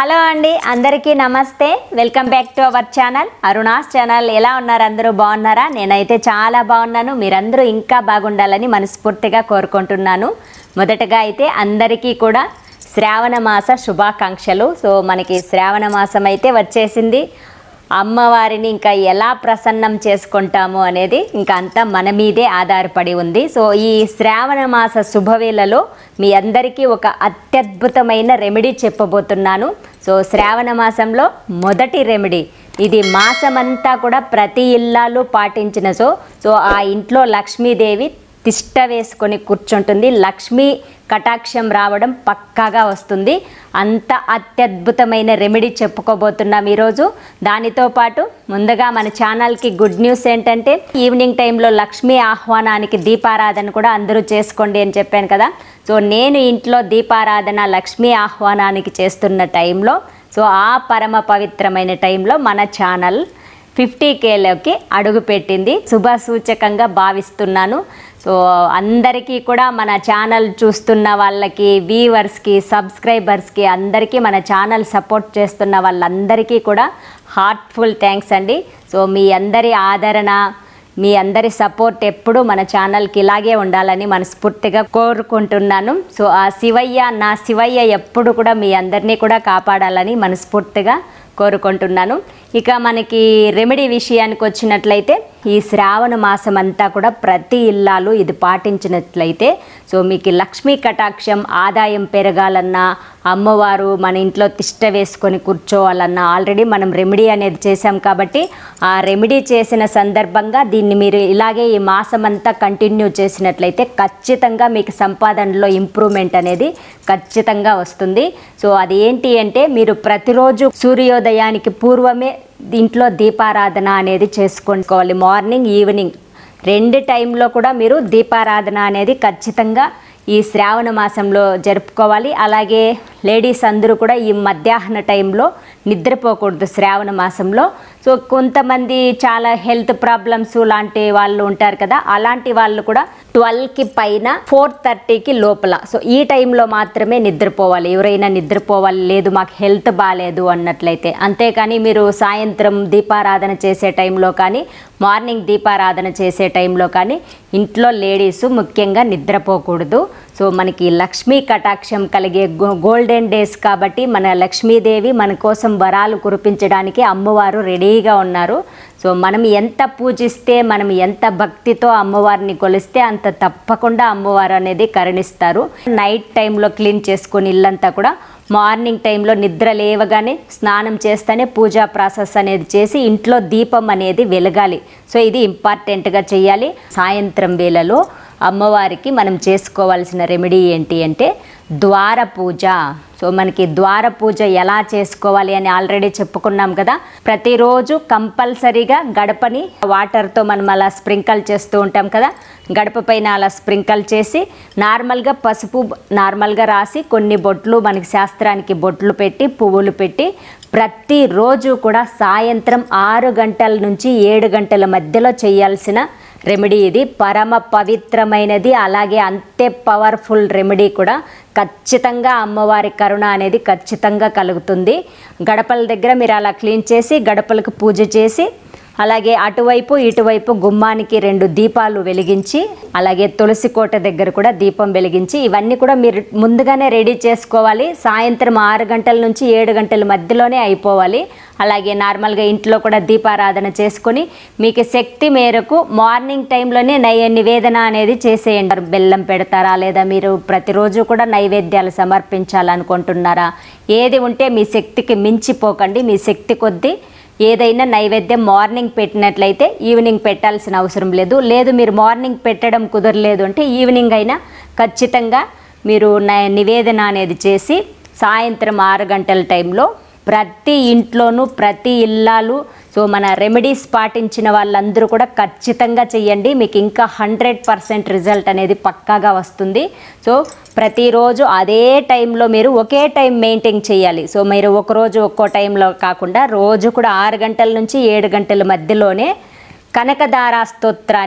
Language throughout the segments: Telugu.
హలో అండి అందరికీ నమస్తే welcome back to our channel Aruna's channel ఎలా ఉన్నారు అందరూ బాగున్నారా నేనైతే చాలా బాగున్నాను మీరందరూ ఇంకా బాగుండాలని మనస్ఫూర్తిగా కోరుకుంటున్నాను మొదటగా అయితే అందరికీ కూడా శ్రావణ మాస శుభాకాంక్షలు సో మనకి శ్రావణ మాసం అయితే వచ్చేసింది అమ్మవారిని ఇంకా ఎలా ప్రసన్నం చేసుకుంటాము అనేది ఇంకా అంతా మన మీదే ఆధారపడి ఉంది సో ఈ శ్రావణ మాస శుభవేళలో మీ అందరికీ ఒక అత్యద్భుతమైన రెమెడీ చెప్పబోతున్నాను సో శ్రావణ మాసంలో మొదటి రెమెడీ ఇది మాసమంతా కూడా ప్రతి ఇల్లాలు పాటించిన సో సో ఆ ఇంట్లో లక్ష్మీదేవి తిష్ట వేసుకొని కూర్చుంటుంది లక్ష్మీ కటాక్షం రావడం పక్కాగా వస్తుంది అంత అత్యద్భుతమైన రెమెడీ చెప్పుకోబోతున్నాం ఈరోజు దానితో పాటు ముందుగా మన ఛానల్కి గుడ్ న్యూస్ ఏంటంటే ఈవినింగ్ టైంలో లక్ష్మీ ఆహ్వానానికి దీపారాధన కూడా అందరూ చేసుకోండి అని చెప్పాను కదా సో నేను ఇంట్లో దీపారాధన లక్ష్మీ ఆహ్వానానికి చేస్తున్న టైంలో సో ఆ పరమ పవిత్రమైన టైంలో మన ఛానల్ ఫిఫ్టీ కేలోకి అడుగుపెట్టింది శుభ సూచకంగా భావిస్తున్నాను సో అందరికీ కూడా మన ఛానల్ చూస్తున్న వాళ్ళకి వ్యూవర్స్కి సబ్స్క్రైబర్స్కి అందరికీ మన ఛానల్ సపోర్ట్ చేస్తున్న వాళ్ళందరికీ కూడా హార్ట్ఫుల్ థ్యాంక్స్ అండి సో మీ అందరి ఆదరణ మీ అందరి సపోర్ట్ ఎప్పుడూ మన ఛానల్కి ఇలాగే ఉండాలని మనస్ఫూర్తిగా కోరుకుంటున్నాను సో ఆ శివయ్య నా శివయ్య ఎప్పుడు కూడా మీ అందరినీ కూడా కాపాడాలని మనస్ఫూర్తిగా కోరుకుంటున్నాను ఇక మనకి రెమెడీ విషయానికి వచ్చినట్లయితే ఈ శ్రావణ మాసం అంతా కూడా ప్రతి ఇల్లాలు ఇది పాటించినట్లయితే సో మీకు లక్ష్మీ కటాక్షం ఆదాయం పెరగాలన్నా అమ్మవారు మన ఇంట్లో తిష్ట వేసుకొని కూర్చోవాలన్నా ఆల్రెడీ మనం రెమెడీ అనేది చేశాం కాబట్టి ఆ రెమెడీ చేసిన సందర్భంగా దీన్ని మీరు ఇలాగే ఈ మాసం అంతా కంటిన్యూ చేసినట్లయితే ఖచ్చితంగా మీకు సంపాదనలో ఇంప్రూవ్మెంట్ అనేది ఖచ్చితంగా వస్తుంది సో అది ఏంటి అంటే మీరు ప్రతిరోజు సూర్యోదయానికి పూర్వమే దీంట్లో దీపారాధన అనేది చేసుకోవాలి మార్నింగ్ ఈవినింగ్ రెండు టైంలో కూడా మీరు దీపారాధన అనేది ఖచ్చితంగా ఈ శ్రావణ మాసంలో జరుపుకోవాలి అలాగే లేడీస్ అందరూ కూడా ఈ మధ్యాహ్న టైంలో నిద్రపోకూడదు శ్రావణ మాసంలో సో కొంతమంది చాలా హెల్త్ ప్రాబ్లమ్స్ లాంటి వాళ్ళు ఉంటారు కదా అలాంటి వాళ్ళు కూడా ట్వెల్వ్కి పైన ఫోర్ థర్టీకి లోపల సో ఈ టైంలో మాత్రమే నిద్రపోవాలి ఎవరైనా నిద్రపోవాలి లేదు మాకు హెల్త్ బాగాలేదు అన్నట్లయితే అంతేకాని మీరు సాయంత్రం దీపారాధన చేసే టైంలో కానీ మార్నింగ్ దీపారాధన చేసే టైంలో కానీ ఇంట్లో లేడీస్ ముఖ్యంగా నిద్రపోకూడదు సో మనకి లక్ష్మీ కటాక్షం కలిగే గో- గోల్డెన్ డేస్ కాబట్టి మన లక్ష్మీదేవి మన కోసం వరాలు కురిపించడానికి అమ్మవారు రెడీగా ఉన్నారు సో మనం ఎంత పూజిస్తే మనం ఎంత భక్తితో అమ్మవారిని కొలిస్తే అంత తప్పకుండా అమ్మవారు అనేది కరుణిస్తారు నైట్ టైంలో క్లీన్ చేసుకొని ఇల్లంతా కూడా మార్నింగ్ టైంలో నిద్ర లేవగానే స్నానం చేస్తేనే పూజా ప్రాసెస్ అనేది చేసి ఇంట్లో దీపం అనేది వెలగాలి సో ఇది ఇంపార్టెంట్గా చేయాలి సాయంత్రం వేళలో అమ్మవారికి మనం చేసుకోవాల్సిన రెమెడీ ఏంటి అంటే ద్వార పూజ సో మనకి ద్వార పూజ ఎలా చేసుకోవాలి అని ఆల్రెడీ చెప్పుకున్నాం కదా ప్రతిరోజు కంపల్సరీగా గడపని వాటర్తో మనం అలా స్ప్రింకల్ చేస్తూ ఉంటాం కదా గడప పైన అలా స్ప్రింకల్ చేసి నార్మల్గా పసుపు నార్మల్గా రాసి కొన్ని బొట్లు మనకి శాస్త్రానికి బొట్లు పెట్టి పువ్వులు పెట్టి ప్రతిరోజు కూడా సాయంత్రం ఆరు గంటల నుంచి ఏడు గంటల మధ్యలో చేయాల్సిన రెమెడీ ఇది పరమ పవిత్రమైనది అలాగే అంతే పవర్ఫుల్ రెమెడీ కూడా ఖచ్చితంగా అమ్మవారి కరుణ అనేది ఖచ్చితంగా కలుగుతుంది గడపల దగ్గర మీరు అలా క్లీన్ చేసి గడపలకు పూజ చేసి అలాగే అటువైపు ఇటువైపు గుమ్మానికి రెండు దీపాలు వెలిగించి అలాగే తులసి కోట దగ్గర కూడా దీపం వెలిగించి ఇవన్నీ కూడా మీరు ముందుగానే రెడీ చేసుకోవాలి సాయంత్రం ఆరు గంటల నుంచి ఏడు గంటల మధ్యలోనే అయిపోవాలి అలాగే నార్మల్గా ఇంట్లో కూడా దీపారాధన చేసుకొని మీకు శక్తి మేరకు మార్నింగ్ టైంలోనే నై నివేదన అనేది చేసేయండి బెల్లం పెడతారా లేదా మీరు ప్రతిరోజు కూడా నైవేద్యాలు సమర్పించాలనుకుంటున్నారా ఏది ఉంటే మీ శక్తికి మించిపోకండి మీ శక్తి కొద్దీ ఏదైనా నైవేద్యం మార్నింగ్ పెట్టినట్లయితే ఈవినింగ్ పెట్టాల్సిన అవసరం లేదు లేదు మీరు మార్నింగ్ పెట్టడం కుదరలేదు అంటే ఈవినింగ్ అయినా ఖచ్చితంగా మీరు నై- నివేదన అనేది చేసి సాయంత్రం ఆరు గంటల టైంలో ప్రతి ఇంట్లోనూ ప్రతి ఇల్లాలు సో మన రెమెడీస్ పాటించిన వాళ్ళందరూ కూడా ఖచ్చితంగా చెయ్యండి మీకు ఇంకా హండ్రెడ్ పర్సెంట్ రిజల్ట్ అనేది పక్కాగా వస్తుంది సో ప్రతిరోజు అదే టైంలో మీరు ఒకే టైం మెయింటైన్ చేయాలి సో మీరు ఒక రోజు ఒక్కో టైంలో కాకుండా రోజు కూడా ఆరు గంటల నుంచి ఏడు గంటల మధ్యలోనే కనకదారా స్తోత్రాన్ని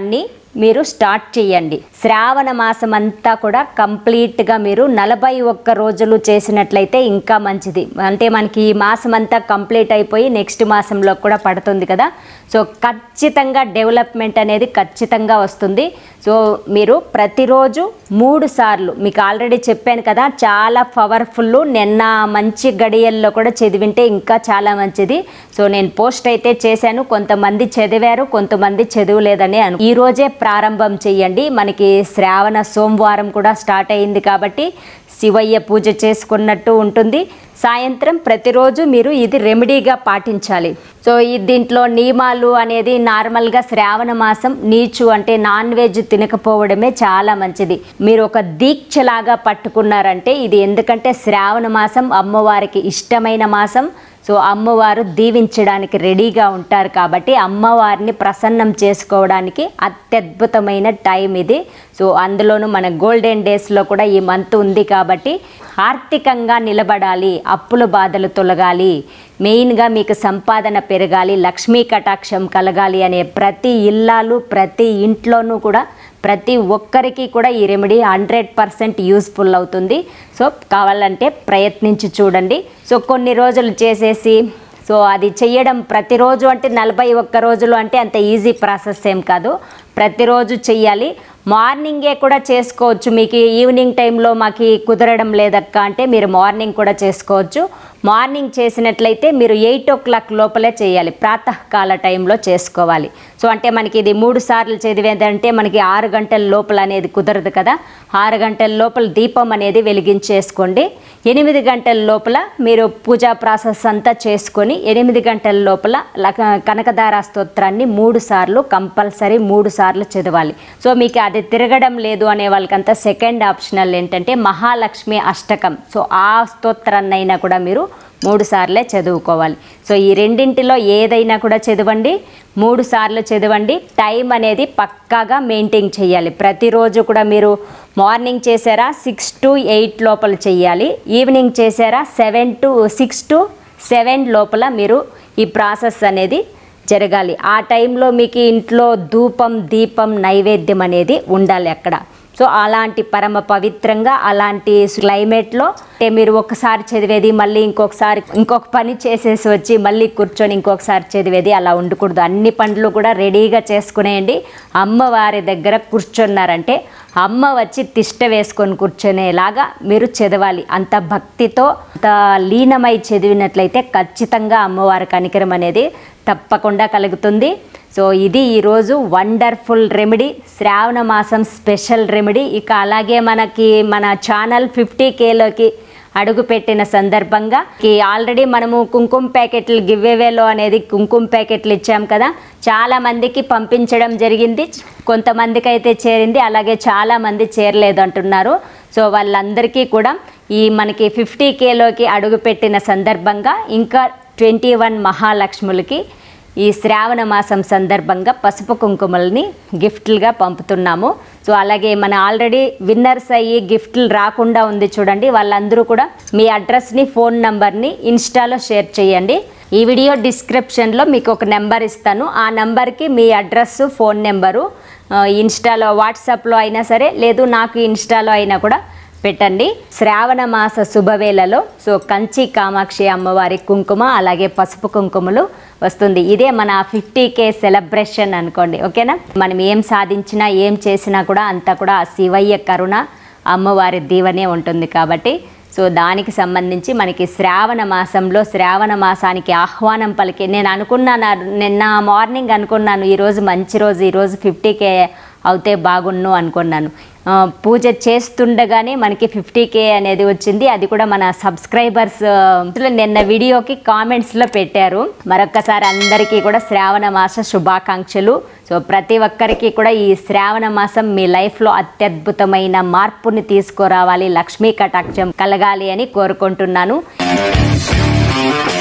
మీరు స్టార్ట్ చేయండి శ్రావణ మాసం అంతా కూడా కంప్లీట్గా మీరు నలభై ఒక్క రోజులు చేసినట్లయితే ఇంకా మంచిది అంటే మనకి ఈ మాసం అంతా కంప్లీట్ అయిపోయి నెక్స్ట్ మాసంలో కూడా పడుతుంది కదా సో ఖచ్చితంగా డెవలప్మెంట్ అనేది ఖచ్చితంగా వస్తుంది సో మీరు ప్రతిరోజు మూడు సార్లు మీకు ఆల్రెడీ చెప్పాను కదా చాలా పవర్ఫుల్ నిన్న మంచి గడియల్లో కూడా చదివింటే ఇంకా చాలా మంచిది సో నేను పోస్ట్ అయితే చేశాను కొంతమంది చదివారు కొంతమంది చదవలేదని అను ఈ రోజే ప్రారంభం చేయండి మనకి శ్రావణ సోమవారం కూడా స్టార్ట్ అయింది కాబట్టి శివయ్య పూజ చేసుకున్నట్టు ఉంటుంది సాయంత్రం ప్రతిరోజు మీరు ఇది రెమెడీగా పాటించాలి సో ఈ దీంట్లో నియమాలు అనేది నార్మల్గా శ్రావణ మాసం నీచు అంటే నాన్ వెజ్ తినకపోవడమే చాలా మంచిది మీరు ఒక దీక్షలాగా పట్టుకున్నారంటే ఇది ఎందుకంటే శ్రావణ మాసం అమ్మవారికి ఇష్టమైన మాసం సో అమ్మవారు దీవించడానికి రెడీగా ఉంటారు కాబట్టి అమ్మవారిని ప్రసన్నం చేసుకోవడానికి అత్యద్భుతమైన టైం ఇది సో అందులోనూ మన గోల్డెన్ డేస్లో కూడా ఈ మంత్ ఉంది కాబట్టి ఆర్థికంగా నిలబడాలి అప్పుల బాధలు తొలగాలి మెయిన్గా మీకు సంపాదన పెరగాలి లక్ష్మీ కటాక్షం కలగాలి అనే ప్రతి ఇల్లాలు ప్రతి ఇంట్లోనూ కూడా ప్రతి ఒక్కరికి కూడా ఈ రెమెడీ హండ్రెడ్ పర్సెంట్ యూస్ఫుల్ అవుతుంది సో కావాలంటే ప్రయత్నించి చూడండి సో కొన్ని రోజులు చేసేసి సో అది చెయ్యడం ప్రతిరోజు అంటే నలభై ఒక్క రోజులు అంటే అంత ఈజీ ప్రాసెస్ ఏం కాదు ప్రతిరోజు చెయ్యాలి మార్నింగే కూడా చేసుకోవచ్చు మీకు ఈవినింగ్ టైంలో మాకు కుదరడం లేదక్క అంటే మీరు మార్నింగ్ కూడా చేసుకోవచ్చు మార్నింగ్ చేసినట్లయితే మీరు ఎయిట్ ఓ క్లాక్ లోపలే చేయాలి ప్రాతకాల టైంలో చేసుకోవాలి సో అంటే మనకి ఇది మూడు సార్లు చదివేదంటే మనకి ఆరు గంటల లోపల అనేది కుదరదు కదా ఆరు గంటల లోపల దీపం అనేది వెలిగించేసుకోండి ఎనిమిది గంటల లోపల మీరు పూజా ప్రాసెస్ అంతా చేసుకొని ఎనిమిది గంటల లోపల లక- కనకదార స్తోత్రాన్ని మూడు సార్లు కంపల్సరీ మూడు సార్లు చదవాలి సో మీకు అది తిరగడం లేదు అనే వాళ్ళకంతా సెకండ్ ఆప్షనల్ ఏంటంటే మహాలక్ష్మి అష్టకం సో ఆ స్తోత్రాన్నైనా కూడా మీరు మూడు సార్లే చదువుకోవాలి సో ఈ రెండింటిలో ఏదైనా కూడా చదవండి మూడు సార్లు చదవండి టైం అనేది పక్కాగా మెయింటైన్ చేయాలి ప్రతిరోజు కూడా మీరు మార్నింగ్ చేశారా సిక్స్ టు ఎయిట్ లోపల చేయాలి ఈవినింగ్ చేశారా seven to six to seven లోపల మీరు ఈ ప్రాసెస్ అనేది జరగాలి ఆ టైంలో మీకు ఇంట్లో ధూపం దీపం నైవేద్యం అనేది ఉండాలి అక్కడ సో అలాంటి పరమ పవిత్రంగా అలాంటి క్లైమేట్లో అంటే మీరు ఒకసారి చదివేది మళ్ళీ ఇంకొకసారి ఇంకొక పని చేసేసి వచ్చి మళ్ళీ కూర్చొని ఇంకొకసారి చదివేది అలా ఉండకూడదు అన్ని పనులు కూడా రెడీగా చేసుకునేయండి అమ్మవారి దగ్గర కూర్చున్నారంటే అమ్మ వచ్చి తిష్ట వేసుకొని కూర్చునేలాగా మీరు చదవాలి అంత భక్తితో అంత లీనమై చదివినట్లయితే ఖచ్చితంగా అమ్మవారి కనికరం అనేది తప్పకుండా కలుగుతుంది సో ఇది ఈరోజు వండర్ఫుల్ రెమెడీ శ్రావణ మాసం స్పెషల్ రెమెడీ ఇక అలాగే మనకి మన ఛానల్ ఫిఫ్టీ కేలోకి అడుగుపెట్టిన సందర్భంగా ఈ ఆల్రెడీ మనము కుంకుమ ప్యాకెట్లు గివ్వేవేలో అనేది కుంకుమ ప్యాకెట్లు ఇచ్చాం కదా చాలా మందికి పంపించడం జరిగింది కొంతమందికి అయితే చేరింది అలాగే చాలా మంది చేరలేదు అంటున్నారు సో వాళ్ళందరికీ కూడా ఈ మనకి ఫిఫ్టీ కేలోకి అడుగుపెట్టిన సందర్భంగా ఇంకా ట్వంటీ వన్ మహాలక్ష్ములకి ఈ శ్రావణ మాసం సందర్భంగా పసుపు కుంకుమల్ని గిఫ్ట్లుగా పంపుతున్నాము సో అలాగే మన ఆల్రెడీ విన్నర్స్ అయ్యి గిఫ్ట్లు రాకుండా ఉంది చూడండి వాళ్ళందరూ కూడా మీ అడ్రస్ని ఫోన్ నంబర్ని ఇన్స్టాలో షేర్ చేయండి ఈ వీడియో డిస్క్రిప్షన్లో మీకు ఒక నెంబర్ ఇస్తాను ఆ నెంబర్కి మీ అడ్రస్ ఫోన్ నెంబరు ఆ, ఇన్స్టాలో వాట్సాప్లో అయినా సరే లేదు నాకు ఇన్స్టాలో అయినా కూడా పెట్టండి శ్రావణ మాస శుభవేళలో సో కంచి కామాక్షి అమ్మవారి కుంకుమ అలాగే పసుపు కుంకుమలు వస్తుంది ఇదే మన ఫిఫ్టీ కే సెలబ్రేషన్ అనుకోండి ఓకేనా మనం ఏం సాధించినా ఏం చేసినా కూడా అంతా కూడా ఆ శివయ్య కరుణ అమ్మవారి దీవనే ఉంటుంది కాబట్టి సో దానికి సంబంధించి మనకి శ్రావణ మాసంలో శ్రావణ మాసానికి ఆహ్వానం పలికి నేను అనుకున్నాను నిన్న మార్నింగ్ అనుకున్నాను ఈరోజు మంచి రోజు ఈరోజు ఫిఫ్టీ కే అవుతే బాగున్ను అనుకున్నాను ఆ, పూజ చేస్తుండగానే మనకి ఫిఫ్టీ కే అనేది వచ్చింది అది కూడా మన సబ్స్క్రైబర్స్ నిన్న వీడియోకి కామెంట్స్లో పెట్టారు మరొక్కసారి అందరికీ కూడా శ్రావణ మాస శుభాకాంక్షలు సో ప్రతి ఒక్కరికి కూడా ఈ శ్రావణ మాసం మీ లైఫ్లో అత్యద్భుతమైన మార్పుని తీసుకురావాలి లక్ష్మీ కటాక్షం కలగాలి అని కోరుకుంటున్నాను